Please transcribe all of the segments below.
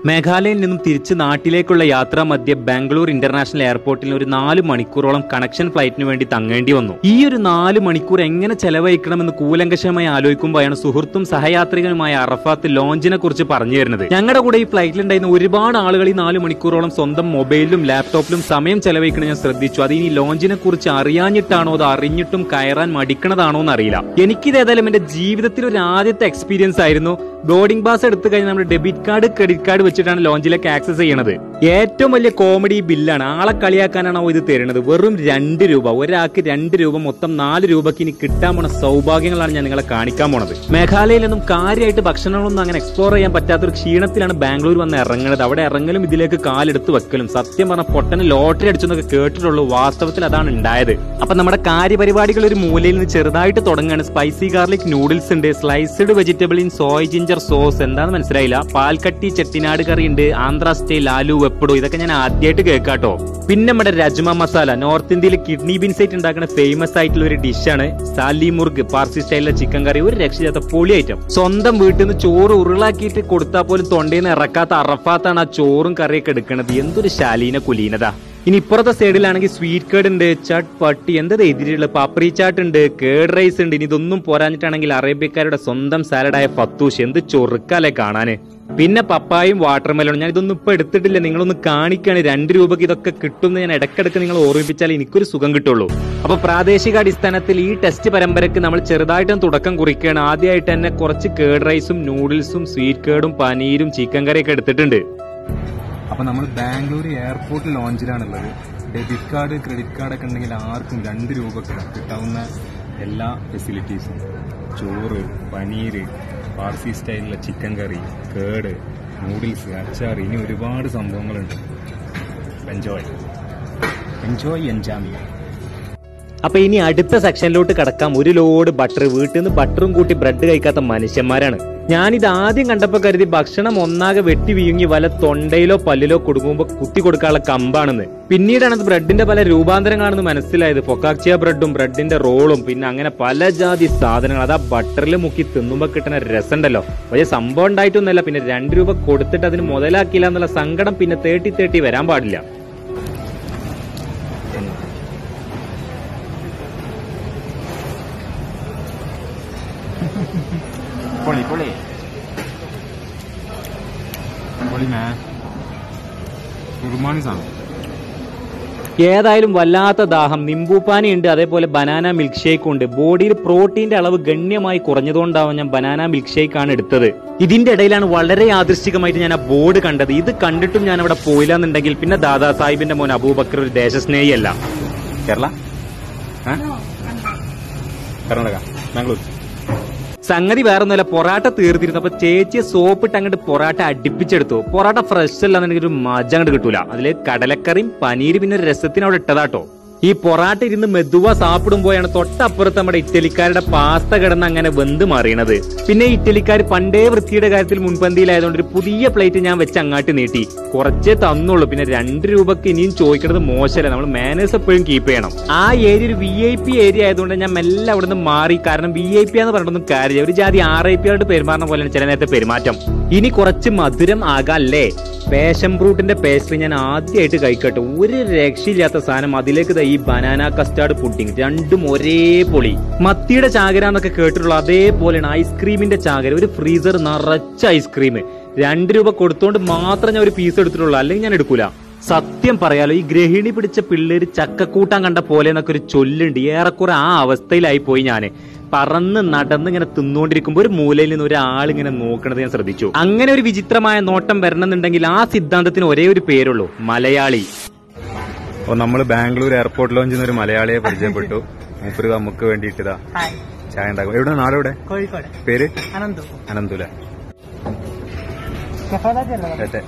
മേഘാലയയിൽ നിന്നും തിരിച്ച് നാട്ടിലേക്കുള്ള യാത്രാ മധ്യ ബാംഗ്ലൂർ ഇന്റർനാഷണൽ എയർപോർട്ടിൽ ഒരു നാല് മണിക്കൂറോളം കണക്ഷൻ ഫ്ലൈറ്റിന് വേണ്ടി തങ്ങേണ്ടി വന്നു ഈ ഒരു നാല് മണിക്കൂർ എങ്ങനെ ചെലവഴിക്കണമെന്ന് കൂലങ്കഷമായി ആലോചിക്കുമ്പോഴാണ് സുഹൃത്തും സഹയാത്രികനുമായ അറഫാത്ത് ലോഞ്ചിനെ കുറിച്ച് പറഞ്ഞു തരുന്നത് ഞങ്ങളുടെ കൂടെ ഈ ഫ്ലൈറ്റിലുണ്ടായിരുന്ന ഒരുപാട് ആളുകൾ ഈ നാല് മണിക്കൂറോളം സ്വന്തം മൊബൈലിലും ലാപ്ടോപ്പിലും സമയം ചെലവഴിക്കണം ഞാൻ ശ്രദ്ധിച്ചു അത് ഇനി ലോഞ്ചിനെ കുറിച്ച് അറിയാഞ്ഞിട്ടാണോ അത് അറിഞ്ഞിട്ടും കയറാൻ മടിക്കണതാണോ എന്ന് അറിയില്ല എനിക്കിത് ഏതായാലും എന്റെ ജീവിതത്തിൽ ഒരു ആദ്യത്തെ എക്സ്പീരിയൻസ് ആയിരുന്നു ബോർഡിംഗ് പാസ് എടുത്തു കഴിഞ്ഞാൽ നമ്മുടെ ഡെബിറ്റ് കാർഡ് ക്രെഡിറ്റ് കാർഡ് വെച്ചിട്ടാണ് ലോഞ്ചിലേക്ക് ആക്സസ് ചെയ്യണത് ഏറ്റവും വലിയ കോമഡി ബില്ലാണ് ആളെ കളിയാക്കാനാണോ ഇത് തരുന്നത് വെറും രണ്ട് രൂപ ഒരാൾക്ക് രണ്ട് രൂപ മൊത്തം നാല് രൂപയ്ക്ക് ഇനി കിട്ടാൻ പോണ സൗഭാഗ്യങ്ങളാണ് ഞാൻ നിങ്ങളെ കാണിക്കാൻ പോണത് മേഘാലയയിൽ നിന്നും കാര്യമായിട്ട് ഭക്ഷണങ്ങളൊന്നും അങ്ങനെ എക്സ്പ്ലോർ ചെയ്യാൻ പറ്റാത്തൊരു ക്ഷീണത്തിലാണ് ബാംഗ്ലൂർ വന്ന് ഇറങ്ങുന്നത് അവിടെ ഇറങ്ങലും ഇതിലേക്ക് കാലെടുത്ത് വെക്കലും സത്യം പറഞ്ഞ പൊട്ടന് ലോട്ടറി അടിച്ചെന്നൊക്കെ കേട്ടിട്ടുള്ളൂ വാസ്തവത്തിൽ അതാണ് ഉണ്ടായത് അപ്പൊ നമ്മുടെ കാര്യപരിപാടികൾ ഒരു മൂലയിൽ നിന്ന് ചെറുതായിട്ട് തുടങ്ങുകയാണ് സ്പൈസി ഗാർലിക് നൂഡിൽസ് ഉണ്ട് sliced vegetable in soy ginger sauce എന്താന്ന് മനസ്സിലായില്ല പാൽക്കട്ടി ചെട്ടിനാട് കറി ഉണ്ട് ആന്ധ്ര സ്റ്റൈൽ ആലു വെപ്പടോ ഇതൊക്കെ ഞാൻ ആദ്യമായിട്ട് കേൾക്കാട്ടോ പിന്നെ നമ്മുടെ രജ്മ മസാല നോർത്ത് ഇന്ത്യയിൽ കിഡ്നി ബീൻസ് ആയിട്ട് ഉണ്ടാക്കുന്ന ഫേമസ് ആയിട്ടുള്ള ഒരു ഡിഷാണ് സാലി മുർഗ് പാർസി സ്റ്റൈലിലെ ചിക്കൻ കറി ഒരു രക്ഷയില്ലാത്ത പൊളി ഐറ്റം സ്വന്തം വീട്ടിൽ നിന്ന് ചോറ് ഉരുളാക്കിയിട്ട് കൊടുത്താൽ പോലും തൊണ്ടയിൽ നിന്ന് ഇറക്കാത്ത അറഫാത്താണ് ആ ചോറും കറിയൊക്കെ എടുക്കുന്നത് എന്തൊരു ശാലീന കുലീനതാ ഇനി ഇപ്പുറത്തെ സൈഡിലാണെങ്കിൽ സ്വീറ്റ് കേഡ് ഉണ്ട് ചട്ട് പട്ടി എന്താ എതിരുള്ള പാപ്രി ചാട്ട് ഉണ്ട് കേഡ് റൈസ് ഉണ്ട് ഇനി ഇതൊന്നും പോരാഞ്ഞിട്ടാണെങ്കിൽ അറേബ്യക്കാരുടെ സ്വന്തം സാലഡായ ഫത്തൂഷ് എന്ത് ചൊറുക്കാലേ കാണാന് പിന്നെ പപ്പായും വാട്ടർമെലോണും ഞാൻ ഇതൊന്നും ഇപ്പൊ എടുത്തിട്ടില്ല നിങ്ങളൊന്ന് കാണിക്കാണ് രണ്ട് രൂപക്ക് ഇതൊക്കെ കിട്ടും ഞാൻ ഇടക്കിടക്ക് നിങ്ങൾ ഓർമ്മിപ്പിച്ചാൽ എനിക്കൊരു സുഖം കിട്ടുള്ളൂ അപ്പൊ പ്രാദേശിക അടിസ്ഥാനത്തിൽ ഈ ടെസ്റ്റ് പരമ്പരക്ക് നമ്മൾ ചെറുതായിട്ടും തുടക്കം കുറിക്കുകയാണ് ആദ്യമായിട്ട് തന്നെ കുറച്ച് കേഡ് റൈസും നൂഡിൽസും സ്വീറ്റ് കേഡും പനീരും ചിക്കൻ കറിയൊക്കെ എടുത്തിട്ടുണ്ട് അപ്പൊ നമ്മൾ ബാംഗ്ലൂർ എയർപോർട്ട് ലോഞ്ചിലാണുള്ളത് ഡെബിറ്റ് കാർഡ് ക്രെഡിറ്റ് കാർഡ് ഒക്കെ ഉണ്ടെങ്കിൽ ആർക്കും രണ്ട് രൂപക്ക് കിട്ടാവുന്ന എല്ലാ ഫെസിലിറ്റീസും ചോറ് പനീര് പാർസി സ്റ്റൈലിലെ ചിക്കൻ കറി കേട് നൂഡിൽസ് അച്ചാർ ഇനി ഒരുപാട് സംഭവങ്ങളുണ്ട് എൻജോയ് എൻജോയ് എൻജാമി അപ്പൊ ഇനി അടുത്ത സെക്ഷനിലോട്ട് കടക്കാം ഒരു ലോഡ് ബട്ടർ വീട്ടിൽ നിന്ന് ബട്ടറും കൂട്ടി ബ്രെഡ് കഴിക്കാത്ത മനുഷ്യന്മാരാണ് ഞാനിത് ആദ്യം കണ്ടപ്പോ കരുതി ഭക്ഷണം ഒന്നാകെ വെട്ടി വീങ്ങി വല്ല തൊണ്ടയിലോ പല്ലിലോ കൊടുക്കുമ്പോ കുത്തി കൊടുക്കാനുള്ള കമ്പാണെന്ന് പിന്നീടാണ് അത് ബ്രെഡിന്റെ പല രൂപാന്തരങ്ങളാണെന്ന് മനസ്സിലായത് ഫൊക്കാക്ചിയ ബ്രെഡും ബ്രെഡിന്റെ റോളും പിന്നെ അങ്ങനെ പല ജാതി സാധനങ്ങൾ അത് ആ ബട്ടറിൽ മുക്കി തിന്നുമ്പോ കിട്ടുന്ന രസമുണ്ടല്ലോ വലിയ സംഭവം ഉണ്ടായിട്ടൊന്നുമല്ല പിന്നെ രണ്ട് രൂപ കൊടുത്തിട്ട് അതിന് മുതലാക്കിയില്ല എന്നുള്ള സങ്കടം പിന്നെ തേട്ടി തേട്ടി വരാൻ പാടില്ല പൊളി പൊളി പൊളി മാ കുർമാണി സാധനം ഏതായാലും വല്ലാത്ത ദാഹം നിമ്പൂപ്പാനി ഉണ്ട് അതേപോലെ ബനാന മിൽക്ക് ഷേക്കും ഉണ്ട് ബോഡിയിൽ പ്രോട്ടീന്റെ അളവ് ഗണ്യമായി കുറഞ്ഞതുകൊണ്ടാവും ഞാൻ ബനാന മിൽക്ക് ഷേക്ക് ആണ് എടുത്തത് ഇതിന്റെ ഇടയിലാണ് വളരെ യാദൃശ്ചികമായിട്ട് ഞാൻ ആ ബോർഡ് കണ്ടത് ഇത് കണ്ടിട്ടും ഞാൻ അവിടെ പോയില്ല എന്നുണ്ടെങ്കിൽ പിന്നെ ദാദാ സാഹിബിന്റെ മോൻ അബൂബക്കർ ഒരു ദേശസ്നേഹിയല്ല കേരള ആ? കർണാടക ബാംഗ്ലൂർ സംഗതി വേറൊന്നുമല്ല പൊറാട്ട തീർത്തിരുന്നു അപ്പൊ ചേച്ചിയെ സോപ്പിട്ട് അങ്ങോട്ട് പൊറാട്ട അടുപ്പിച്ചെടുത്തു പൊറാട്ട ഫ്രഷ് അല്ലാന്നുണ്ടെങ്കിൽ ഒരു മജ അങ്ങോട്ട് കിട്ടൂല അതില് കടലക്കറിയും പനീര് പിന്നെ ഒരു രസത്തിന് അവിടെ ഇട്ടതാട്ടോ ഈ പൊറാട്ട ഇരുന്ന് മെതുവ സാപ്പിടുമ്പോഴാണ് തൊട്ടപ്പുറത്ത് നമ്മുടെ ഇറ്റലിക്കാരുടെ പാസ്ത കിടന്ന് അങ്ങനെ വെന്ത് മാറിയണത് പിന്നെ ഈ ഇറ്റലിക്കാർ പണ്ടേ വൃത്തിയുടെ കാര്യത്തിൽ മുൻപന്തിയിലായതുകൊണ്ട് ഒരു പുതിയ പ്ലേറ്റ് ഞാൻ വെച്ച് അങ്ങാട്ട് നീട്ടി കുറച്ചേ തന്നുള്ളൂ പിന്നെ രണ്ട് രൂപക്ക് ഇനിയും ചോദിക്കുന്നത് മോശമല്ല നമ്മൾ മാനേഴ്സ് എപ്പോഴും കീപ്പ് ചെയ്യണം ആ ഏരിയ ഒരു വി ഐ പി ഏരിയ ആയതുകൊണ്ട് ഞാൻ മെല്ലെ അവിടെ നിന്ന് മാറി കാരണം വി ഐ പി എന്ന് പറഞ്ഞൊന്നും കാര്യമില്ല ഒരു ജാതി ആർ ഐ പി ആയിട്ട് പെരുമാറുന്ന പോലെയാണ് ചില നേരത്തെ പെരുമാറ്റം ഇനി കുറച്ച് മധുരം ആകാല്ലേ പാഷൻ ഫ്രൂട്ടിന്റെ പേസ്ട്രി ഞാൻ ആദ്യമായിട്ട് കഴിക്കട്ടെ ഒരു രക്ഷയില്ലാത്ത സാധനം അതിലേക്ക് ദാ ഈ ബനാന കസ്റ്റാർഡ് പുഡിംഗ് രണ്ടും ഒരേ പൊളി മത്തിയുടെ ചാകര എന്നൊക്കെ കേട്ടിട്ടുള്ള അതേപോലെയാണ് ഐസ്ക്രീമിന്റെ ചാകര ഒരു ഫ്രീസർ നിറച്ച ഐസ്ക്രീം രണ്ട് രൂപ കൊടുത്തോണ്ട് മാത്രം ഞാൻ ഒരു പീസ് എടുത്തിട്ടുള്ളൂ അല്ലെങ്കിൽ ഞാൻ എടുക്കൂല സത്യം പറയാലോ ഈ ഗ്രഹിണി പിടിച്ച പിള്ളേര് ചക്കക്കൂട്ടാൻ കണ്ട പോലെ എന്നൊക്കെ ഒരു ചൊല്ലുണ്ട് ഏറെക്കുറെ ആ അവസ്ഥയിലായി പോയി ഞാന് പറന്ന് നടന്ന് ഇങ്ങനെ തിന്നുകൊണ്ടിരിക്കുമ്പോ ഒരു മൂലയിൽ നിന്ന് ഒരാൾ ഇങ്ങനെ നോക്കണത് ഞാൻ ശ്രദ്ധിച്ചു അങ്ങനെ ഒരു വിചിത്രമായ നോട്ടം വരണമെന്നുണ്ടെങ്കിൽ ആ സിദ്ധാന്തത്തിന് ഒരേ ഒരു പേരുള്ളൂ മലയാളി അപ്പോൾ നമ്മൾ ബാംഗ്ലൂർ എയർപോർട്ട് ലോഞ്ചിൽ നിന്ന് ഒരു മലയാളിയെ പരിചയപ്പെട്ടു മൂപ്പര് നമുക്ക് വേണ്ടിയിട്ട് ഇതാ ഹായ് ചായ ഉണ്ടാക്കും എവിടെ നാളെ എവിടെ കോഴിക്കോട് പേര് അനന്തു അനന്തുല ഏട്ടെ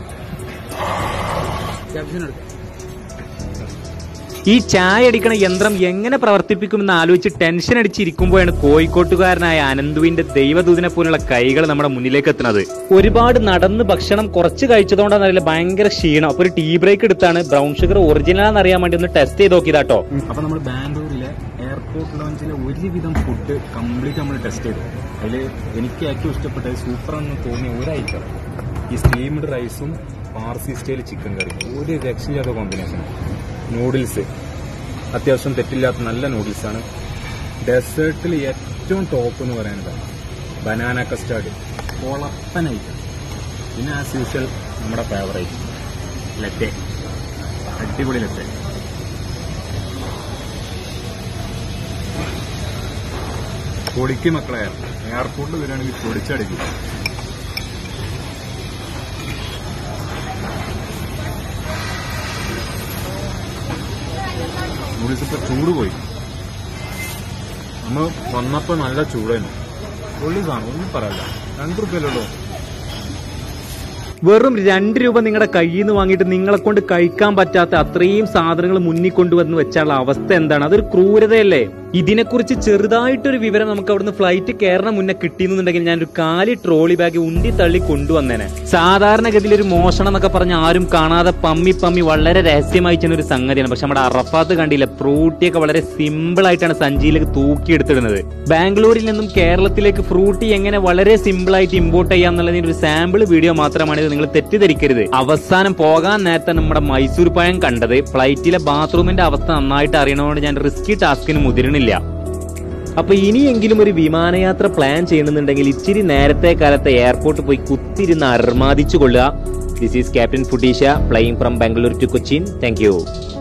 ഈ ചായ അടിക്കണ യന്ത്രം എങ്ങനെ പ്രവർത്തിപ്പിക്കുമെന്ന് ആലോചിച്ച് ടെൻഷൻ അടിച്ചിരിക്കുമ്പോഴാണ് കോഴിക്കോട്ടുകാരനായ അനന്തുവിന്റെ ദൈവദൂതനെ പോലുള്ള കൈകൾ നമ്മുടെ മുന്നിലേക്ക് എത്തുന്നത് ഒരുപാട് നടന്ന് ഭക്ഷണം കുറച്ച് കഴിച്ചതുകൊണ്ടാണെന്നറിയില്ല ഭയങ്കര ക്ഷീണം അപ്പൊ ഒരു ടീ ബ്രേക്ക് എടുത്താണ് ബ്രൗൺ ഷുഗർ ഒറിജിനൽ ആണെന്ന് അറിയാൻ വേണ്ടി ഒന്ന് ടെസ്റ്റ് ചെയ്ത് നോക്കിയതാട്ടോ അപ്പൊ നമ്മൾ ബാംഗ്ലൂരിലെ എയർപോർട്ട് ലോഞ്ചിലെ ഒരുവിധം ഫുഡ് കംപ്ലീറ്റ് നമ്മൾ ടെസ്റ്റ് ചെയ്തു അതിൽ എനിക്ക് ഏറ്റവും ഇഷ്ടപ്പെട്ടത് സൂപ്പർ എന്ന് തോന്നിയ ഒരു ഐറ്റം ഈ സ്റ്റീംഡ് റൈസും പാർസി സ്റ്റൈൽ ചിക്കൻ കറി ഒരു രക്ഷയില്ലാത്ത കോമ്പിനേഷൻ നൂഡിൽസ് അത്യാവശ്യം തെറ്റില്ലാത്ത നല്ല നൂഡിൽസാണ് ഡെസേർട്ടിൽ ഏറ്റവും ടോപ്പ് എന്ന് പറയുന്നത് ബനാന കസ്റ്റാർഡ് കൊളപ്പനായിട്ട് പിന്നെ ആസ് യൂഷ്വൽ നമ്മുടെ ഫേവറേറ്റ് ലറ്റെ അടിപൊളി ലറ്റെ പൊടിക്ക് മക്കളെ എയർപോർട്ടിൽ വരികയാണെങ്കിൽ പൊടിച്ചടിക്കും നൂഡിൽസ് ഇപ്പൊ ചൂട് പോയി നമ്മൾ വന്നപ്പോ നല്ല ചൂടായിരുന്നു പൊള്ളി കാണും ഒന്നും പറയല്ല രണ്ടു റുപ്യല്ലോ വെറും രണ്ട് രൂപ നിങ്ങളുടെ കയ്യിൽ നിന്ന് വാങ്ങിയിട്ട് നിങ്ങളെ കൊണ്ട് കഴിക്കാൻ പറ്റാത്ത അത്രയും സാധനങ്ങൾ മുന്നിൽ കൊണ്ടുവന്ന് വെച്ചാലുള്ള അവസ്ഥ എന്താണ് അതൊരു ക്രൂരതയല്ലേ ഇതിനെക്കുറിച്ച് ചെറുതായിട്ടൊരു വിവരം നമുക്ക് അവിടുന്ന് ഫ്ലൈറ്റ് കയറണ മുന്നേ കിട്ടിയെന്നുണ്ടെങ്കിൽ ഞാൻ ഒരു കാലി ട്രോളി ബാഗ് ഉന്തി തള്ളി കൊണ്ടുവന്നേനെ സാധാരണഗതിയിൽ ഒരു മോഷണം എന്നൊക്കെ പറഞ്ഞ ആരും കാണാതെ പമ്മി പമ്മി വളരെ രഹസ്യമായി ചെയ്യുന്ന ഒരു സംഗതിയാണ് പക്ഷെ നമ്മുടെ അറഫാത്ത് കണ്ടില്ല ഫ്രൂട്ടിയൊക്കെ വളരെ സിമ്പിൾ ആയിട്ടാണ് സഞ്ചിയിലേക്ക് തൂക്കിയെടുത്തിടുന്നത് ബാംഗ്ലൂരിൽ നിന്നും കേരളത്തിലേക്ക് ഫ്രൂട്ടി എങ്ങനെ വളരെ സിമ്പിൾ ആയിട്ട് ഇമ്പോർട്ട് ചെയ്യാം എന്നുള്ളതിന് ഒരു സാമ്പിൾ വീഡിയോ മാത്രമാണ് ഇത് നിങ്ങൾ തെറ്റിദ്ധരിക്കരുത് അവസാനം പോകാൻ നേരത്തെ നമ്മുടെ മൈസൂർ പഴം കണ്ടത് ഫ്ലൈറ്റിലെ ബാത്റൂമിന്റെ അവസ്ഥ നന്നായിട്ട് അറിയണതുകൊണ്ട് ഞാൻ റിസ്കി ടാസ്കിന് മുതിരണില്ല അപ്പൊ ഇനിയെങ്കിലും ഒരു വിമാനയാത്ര പ്ലാൻ ചെയ്യണമെന്നുണ്ടെങ്കിൽ ഇച്ചിരി നേരത്തെ കാലത്തെ എയർപോർട്ട് പോയി കുത്തിരുന്ന് അർമാദിച്ചു കൊള്ളുക ദിസ് ഈസ് ക്യാപ്റ്റൻ ഫുഡീഷ flying from Bangalore to Cochin thank U